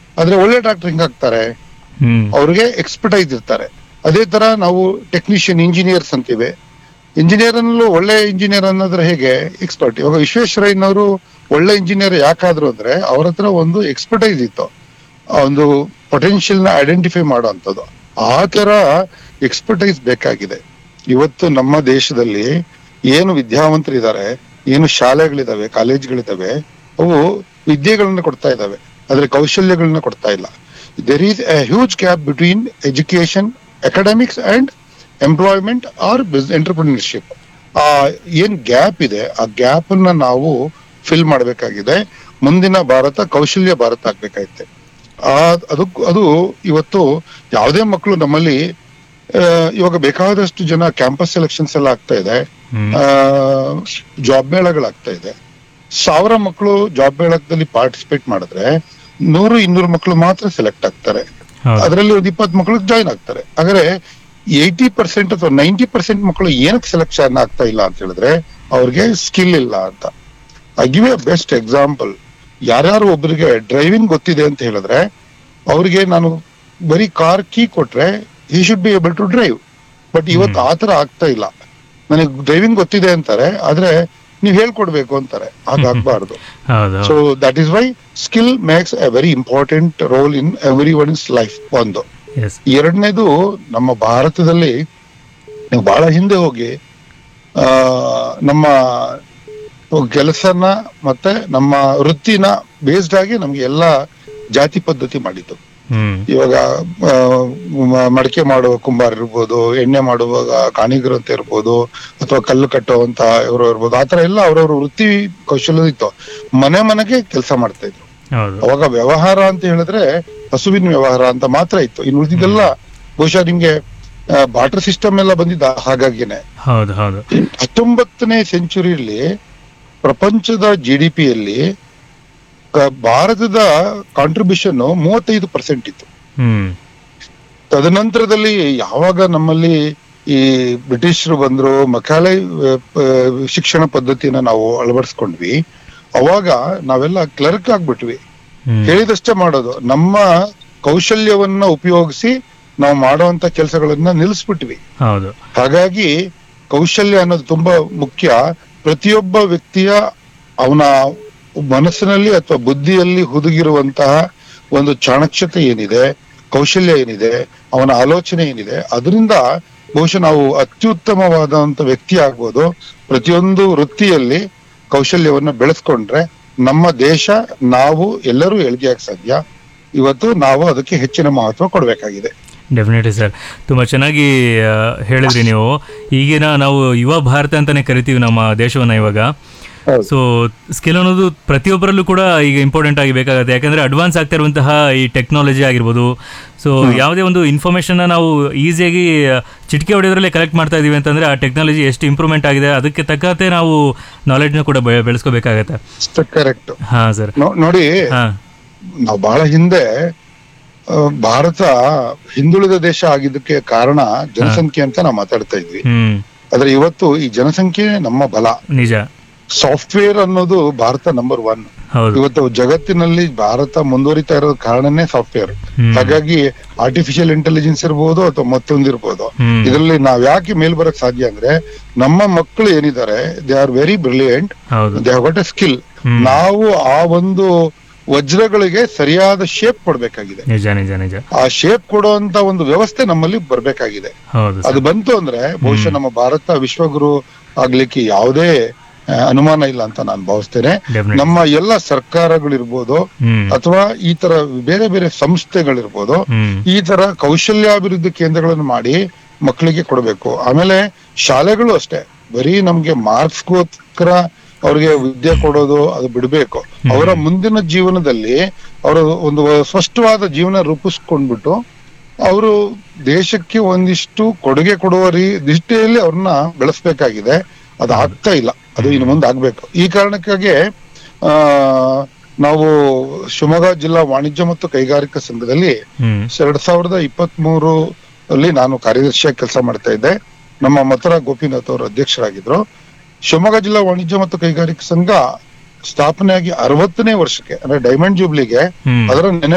ಆದ್ರೆ ಒಳ್ಳೆ ಡಾಕ್ಟರ್ ಹೆಂಗಾಗ್ತಾರೆ ಹ್ಮ್ ಅವ್ರಿಗೆ ಎಕ್ಸ್ಪರ್ಟೈಸ್ ಇರ್ತಾರೆ ಅದೇ ತರ ನಾವು ಟೆಕ್ನಿಷಿಯನ್ ಇಂಜಿನಿಯರ್ಸ್ ಅಂತೀವಿ ಇಂಜಿನಿಯರ್ ಅನ್ನಲು ಒಳ್ಳೆ ಇಂಜಿನಿಯರ್ ಅನ್ನೋದ್ರ ಹೇಗೆ ಎಕ್ಸ್ಪರ್ಟ್ ಇವಾಗ ವಿಶ್ವೇಶ್ವರಯ್ಯನವರು ಒಳ್ಳೆ ಇಂಜಿನಿಯರ್ ಯಾಕಾದ್ರು ಅಂದ್ರೆ ಅವ್ರ ಹತ್ರ ಒಂದು ಎಕ್ಸ್ಪರ್ಟೈಸ್ ಇತ್ತು ಆ ಒಂದು ಪೊಟೆನ್ಶಿಯಲ್ ನ ಐಡೆಂಟಿಫೈ ಮಾಡುವಂಥದ್ದು ಆ ತರ ಎಕ್ಸ್ಪರ್ಟೈಸ್ ಬೇಕಾಗಿದೆ ಇವತ್ತು ನಮ್ಮ ದೇಶದಲ್ಲಿ ಏನು ವಿದ್ಯಾವಂತರಿದ್ದಾರೆ ಏನು ಶಾಲೆಗಳಿದಾವೆ ಕಾಲೇಜ್ಗಳಿದಾವೆ ಅವು ವಿದ್ಯೆಗಳನ್ನ ಕೊಡ್ತಾ ಇದಾವೆ ಆದ್ರೆ ಕೌಶಲ್ಯಗಳನ್ನ ಕೊಡ್ತಾ ಇಲ್ಲ there is a huge gap between education academics and employment or entrepreneurship ಆ ಏನ್ ಗ್ಯಾಪ್ ಇದೆ ಆ ಗ್ಯಾಪ್ ಅನ್ನ ನಾವು ಫಿಲ್ ಮಾಡಬೇಕಾಗಿದೆ ಮುಂದಿನ ಭಾರತ ಕೌಶಲ್ಯ ಭಾರತ ಆಗ್ಬೇಕಾಗುತ್ತೆ ಆ ಅದು ಅದು ಇವತ್ತು ಯಾವುದೇ ಮಕ್ಕಳು ನಮ್ಮಲ್ಲಿ ಆ, ಇವಾಗ ಬೇಕಾದಷ್ಟು ಜನ ಕ್ಯಾಂಪಸ್ ಸೆಲೆಕ್ಷನ್ಸ್ ಎಲ್ಲ ಆಗ್ತಾ ಇದೆ ಹ್ಮ್ ಜಾಬ್ ಮೇಳಗಳಾಗ್ತಾ ಇದೆ ಸಾವಿರ ಮಕ್ಕಳು ಜಾಬ್ ಮೇಳದಲ್ಲಿ ಪಾರ್ಟಿಸಿಪೇಟ್ ಮಾಡಿದ್ರೆ ನೂರು ಇನ್ನೂರು ಮಕ್ಕಳು ಮಾತ್ರ ಸೆಲೆಕ್ಟ್ ಆಗ್ತಾರೆ ಹೌದು ಅದರಲ್ಲಿ ಒಂದು ಇಪ್ಪತ್ತು ಮಕ್ಕಳು ಜಾಯ್ನ್ ಆಗ್ತಾರೆ ಹಾಗಾದ್ರೆ ಏಯ್ಟಿ ಪರ್ಸೆಂಟ್ ಅಥವಾ ನೈಂಟಿ ಪರ್ಸೆಂಟ್ ಮಕ್ಕಳು ಏನಕ್ಕೆ ಸೆಲೆಕ್ಷನ್ ಆಗ್ತಾ ಇಲ್ಲ ಅಂತ ಹೇಳಿದ್ರೆ ಅವ್ರಿಗೆ ಸ್ಕಿಲ್ ಇಲ್ಲ ಅಂತ I give a best example ಯಾರ್ಯಾರು ಒಬ್ಬರಿಗೆ ಡ್ರೈವಿಂಗ್ ಗೊತ್ತಿದೆ ಅಂತ ಹೇಳಿದ್ರೆ ಅವ್ರಿಗೆ ನಾನು ಬರೀ ಕಾರ್ ಕೀ ಕೊಟ್ರೆ he should be able to drive but ಇವತ್ತು ಆ ತರ ಆಗ್ತಾ ಇಲ್ಲ ನನಗೆ ಡ್ರೈವಿಂಗ್ ಗೊತ್ತಿದೆ ಅಂತಾರೆ ಆದ್ರೆ ನೀವು ಹೇಳ್ಕೊಡ್ಬೇಕು ಅಂತಾರೆ ಹಾಗಾಗ್ಬಾರ್ದು ಹೌದು so that is why skill makes a very important role in every one is life ಒಂದು ಎಸ್ ಎರಡನೇದು ನಮ್ಮ ಭಾರತದಲ್ಲಿ ನೀವು ಬಹಳ ಹಿಂದೆ ಹೋಗಿ ಆ ನಮ್ಮ ಕೆಲಸನ ಮತ್ತೆ ನಮ್ಮ ವೃತ್ತಿನ ಬೇಸ್ಡ್ ಆಗಿ ನಮ್ಗೆ ಎಲ್ಲ ಜಾತಿ ಪದ್ಧತಿ ಮಾಡಿದ್ದು ಹ್ಮ್ ಇವಾಗ ಆ, ಮ- ಮಡಕೆ ಮಾಡುವ ಕುಂಬಾರ ಇರ್ಬೋದು ಎಣ್ಣೆ ಮಾಡುವಾಗ ಕಾಣಿಗರು ಅಂತ ಇರ್ಬೋದು ಅಥವಾ ಕಲ್ಲು ಕಟ್ಟುವಂತ ಇವರು ಇರ್ಬೋದು ಆತರ ಎಲ್ಲ ಅವ್ರವ್ರ ವೃತ್ತಿ ಕೌಶಲ್ಯ ಇತ್ತು ಮನೆ ಮನೆಗೆ ಕೆಲಸ ಮಾಡ್ತಾ ಇದ್ರು ಹೌದು ಅವಾಗ ವ್ಯವಹಾರ ಅಂತ ಹೇಳಿದ್ರೆ ಹಸುವಿನ ವ್ಯವಹಾರ ಅಂತ ಮಾತ್ರ ಇತ್ತು ಇನ್ನು ಉಳಿದಿದ್ದೆಲ್ಲ ಬಹುಶಃ ನಿಮ್ಗೆ ಬಾಟರ್ ಸಿಸ್ಟಮ್ ಎಲ್ಲ ಬಂದಿದ್ದ ಹಾಗಾಗಿನೇ ಹೌದು ಹೌದು ಹತ್ತೊಂಬತ್ತನೇ ಸೆಂಚುರಿಯಲ್ಲಿ ಪ್ರಪಂಚದ ಜಿ ಡಿ ಪಿಯಲ್ಲಿ ಭಾರತದ ಕಾಂಟ್ರಿಬ್ಯೂಷನ್ ಮೂವತ್ತೈದು ಪರ್ಸೆಂಟ್ ಇತ್ತು ಹ್ಮ್ ತದನಂತರದಲ್ಲಿ ಯಾವಾಗ ನಮ್ಮಲ್ಲಿ ಈ ಬ್ರಿಟಿಷರು ಬಂದ್ರು ಮಕಾಲೆ ಶಿಕ್ಷಣ ಪದ್ಧತಿನ ನಾವು ಅಳವಡಿಸ್ಕೊಂಡ್ವಿ ಅವಾಗ ನಾವೆಲ್ಲ ಕ್ಲರ್ಕ್ ಆಗ್ಬಿಟ್ವಿ ಹ್ಮ್ ಹೇಳಿದಷ್ಟೇ ಮಾಡೋದು ನಮ್ಮ ಕೌಶಲ್ಯವನ್ನ ಉಪಯೋಗಿಸಿ ನಾವು ಮಾಡುವಂತ ಕೆಲಸಗಳನ್ನ ನಿಲ್ಲಿಸ್ಬಿಟ್ವಿ ಹೌದು ಹಾಗಾಗಿ ಕೌಶಲ್ಯ ಅನ್ನೋದು ತುಂಬಾ ಮುಖ್ಯ ಪ್ರತಿಯೊಬ್ಬ ವ್ಯಕ್ತಿಯ ಅವನ ಮನಸ್ಸಿನಲ್ಲಿ ಅಥವಾ ಬುದ್ಧಿಯಲ್ಲಿ ಹುದುಗಿರುವಂತಹ ಒಂದು ಚಾಣಕ್ಷತೆ ಏನಿದೆ ಕೌಶಲ್ಯ ಏನಿದೆ ಅವನ ಆಲೋಚನೆ ಏನಿದೆ ಅದರಿಂದ ಬಹುಶಃ ನಾವು ಅತ್ಯುತ್ತಮವಾದಂತ ವ್ಯಕ್ತಿ ಆಗ್ಬೋದು ಪ್ರತಿಯೊಂದು ವೃತ್ತಿಯಲ್ಲಿ ಕೌಶಲ್ಯವನ್ನ ಬೆಳೆಸ್ಕೊಂಡ್ರೆ ನಮ್ಮ ದೇಶ ನಾವು ಎಲ್ಲರೂ ಏಳಿಗೆಯಾಗ ಸಾಧ್ಯ ಇವತ್ತು ನಾವು ಅದಕ್ಕೆ ಹೆಚ್ಚಿನ ಮಹತ್ವ ಕೊಡಬೇಕಾಗಿದೆ ಡೆಫಿನೆಟ್ಲಿ ಸರ್ ತುಂಬ ಚೆನ್ನಾಗಿ ಆ, ಹೇಳಿದ್ರಿ ನೀವು ಈಗಿನ ನಾವು ಯುವ ಭಾರತ ಅಂತಾನೆ ಕರಿತೀವಿ ನಮ್ಮ ದೇಶವನ್ನ ಇವಾಗ ಹೌದು. ಸೊ ಸ್ಕಿಲ್ ಅನ್ನೋದು ಪ್ರತಿಯೊಬ್ಬರಲ್ಲೂ ಕೂಡ ಈಗ ಇಂಪಾರ್ಟೆಂಟ್ ಆಗಿ ಬೇಕಾಗುತ್ತೆ ಯಾಕಂದ್ರೆ ಅಡ್ವಾನ್ಸ್ ಆಗ್ತಾ ಇರುವಂತಹ ಈ ಟೆಕ್ನಾಲಜಿ ಆಗಿರ್ಬೋದು ಸೊ ಯಾವುದೇ ಒಂದು ಇನ್ಫಾರ್ಮೇಷನ್ನ ನಾವು ಈಸಿಯಾಗಿ ಚಿಟಿಕೆ ಹೊಡೆಯೋದ್ರಲ್ಲೇ ಕಲೆಕ್ಟ್ ಮಾಡ್ತಾ ಇದೀವಿ ಅಂತಂದ್ರೆ ಆ ಟೆಕ್ನಾಲಜಿ ಎಷ್ಟು ಇಂಪ್ರೂವ್ಮೆಂಟ್ ಆಗಿದೆ ಅದಕ್ಕೆ ತಕ್ಕಂತೆ ನಾವು ನಾಲೆಡ್ಜ್ನ ಕೂಡ ಬೆ- ಬೆಳೆಸ್ಕೋಬೇಕಾಗತ್ತೆ ಕರೆಕ್ಟ್ ಹಾ ಸರ್ ನೋಡಿ ಹಾ ನಾವು ಬಹಳ ಹಿಂದೆ ಆ, ಭಾರತ ಹಿಂದುಳಿದ ದೇಶ ಆಗಿದ್ದಕ್ಕೆ ಕಾರಣ ಜನಸಂಖ್ಯೆ ಅಂತ ನಾವು ಮಾತಾಡ್ತಾ ಇದ್ವಿ ಹ್ಮ್ ಆದ್ರೆ ಇವತ್ತು ಈ ಜನಸಂಖ್ಯೆ ನಮ್ಮ ಬಲ ನಿಜ ಸಾಫ್ಟ್ವೇರ್ ಅನ್ನೋದು ಭಾರತ ನಂಬರ್ ಒನ್ ಹೌದು ಇವತ್ತು ಜಗತ್ತಿನಲ್ಲಿ ಭಾರತ ಮುಂದುವರಿತಾ ಇರೋ ಕಾರಣನೇ ಸಾಫ್ಟ್ವೇರ್ ಹ್ಮ್. ಹಾಗಾಗಿ ಆರ್ಟಿಫಿಷಿಯಲ್ ಇಂಟೆಲಿಜೆನ್ಸ್ ಇರ್ಬೋದು ಅಥವಾ ಮತ್ತೊಂದಿರ್ಬೋದು ಹ್ಮ್. ಇದರಲ್ಲಿ ನಾವ್ ಯಾಕೆ ಮೇಲ್ ಬರಕ್ ಸಾಧ್ಯ ಅಂದ್ರೆ ನಮ್ಮ ಮಕ್ಕಳು ಏನಿದ್ದಾರೆ ದೇ ಆರ್ ವೆರಿ ಬ್ರಿಲಿಯಂಟ್ ಹೌದು they got a skill hmm. ನಾವು ಆ ಒಂದು ವಜ್ರಗಳಿಗೆ ಸರಿಯಾದ ಶೇಪ್ ಕೊಡ್ಬೇಕಾಗಿದೆ ನಿಜ ನಿಜ ನಿಜ ಆ ಶೇಪ್ ಕೊಡುವಂತ ಒಂದು ವ್ಯವಸ್ಥೆ ನಮ್ಮಲ್ಲಿ ಬರ್ಬೇಕಾಗಿದೆ ಹೌದು ಅದು ಸರ್ ಬಂತು ಅಂದ್ರೆ ಬಹುಶಃ ನಮ್ಮ ಭಾರತ ವಿಶ್ವಗುರು ಆಗ್ಲಿಕ್ಕೆ ಯಾವುದೇ ಆ, ಅನುಮಾನ ಇಲ್ಲ ಅಂತ ನಾನು ಭಾವಿಸ್ತೇನೆ Definitely. ನಮ್ಮ ಎಲ್ಲ ಸರ್ಕಾರಗಳಿರ್ಬೋದು ಹ್ಮ್ ಅಥವಾ ಈ ತರ ಬೇರೆ ಬೇರೆ ಸಂಸ್ಥೆಗಳಿರ್ಬೋದು ಹ್ಮ್ ಈ ತರ ಕೌಶಲ್ಯಾಭಿವೃದ್ಧಿ ಕೇಂದ್ರಗಳನ್ನು ಮಾಡಿ ಮಕ್ಕಳಿಗೆ ಕೊಡಬೇಕು ಆಮೇಲೆ ಶಾಲೆಗಳು ಅಷ್ಟೇ ಬರೀ ನಮ್ಗೆ ಮಾರ್ಕ್ಸ್ಗೋಸ್ಕರ ಅವ್ರಿಗೆ ವಿದ್ಯೆ ಕೊಡೋದು ಅದು ಬಿಡಬೇಕು ಅವರ ಮುಂದಿನ ಜೀವನದಲ್ಲಿ ಅವರ ಒಂದು ಸ್ಪಷ್ಟವಾದ ಜೀವನ ರೂಪಿಸ್ಕೊಂಡ್ಬಿಟ್ಟು ಅವರು ದೇಶಕ್ಕೆ ಒಂದಿಷ್ಟು ಕೊಡುಗೆ ಕೊಡುವ ರೀ ದೃಷ್ಟಿಯಲ್ಲಿ ಅವ್ರನ್ನ ಬೆಳೆಸ್ಬೇಕಾಗಿದೆ ಅದು ಆಗ್ತಾ ಇಲ್ಲ ಅದು ಇನ್ನು ಮುಂದೆ ಆಗ್ಬೇಕು ಈ ಕಾರಣಕ್ಕಾಗಿ ಆ ನಾವು ಶಿವಮೊಗ್ಗ ಜಿಲ್ಲಾ ವಾಣಿಜ್ಯ ಮತ್ತು ಕೈಗಾರಿಕಾ ಸಂಘದಲ್ಲಿ ಹ್ಮ್ ಎರಡ್ ಸಾವಿರದ ಇಪ್ಪತ್ತ್ ಮೂರು ಅಲ್ಲಿ ನಾನು ಕಾರ್ಯದರ್ಶಿಯಾಗಿ ಕೆಲಸ ಮಾಡ್ತಾ ಇದ್ದೆ ನಮ್ಮ ಮಥುರಾ ಗೋಪಿನಾಥ್ ಅವರು ಅಧ್ಯಕ್ಷರಾಗಿದ್ರು ಶಿವಮೊಗ್ಗ ಜಿಲ್ಲಾ ವಾಣಿಜ್ಯ ಮತ್ತು ಕೈಗಾರಿಕಾ ಸಂಘ ಸ್ಥಾಪನೆಯಾಗಿ ಅರವತ್ತನೇ ವರ್ಷಕ್ಕೆ ಅಂದ್ರೆ ಡೈಮಂಡ್ ಜೂಬ್ಲಿಗೆ ಹ್ಮ್ ಅದರ ನೆನೆ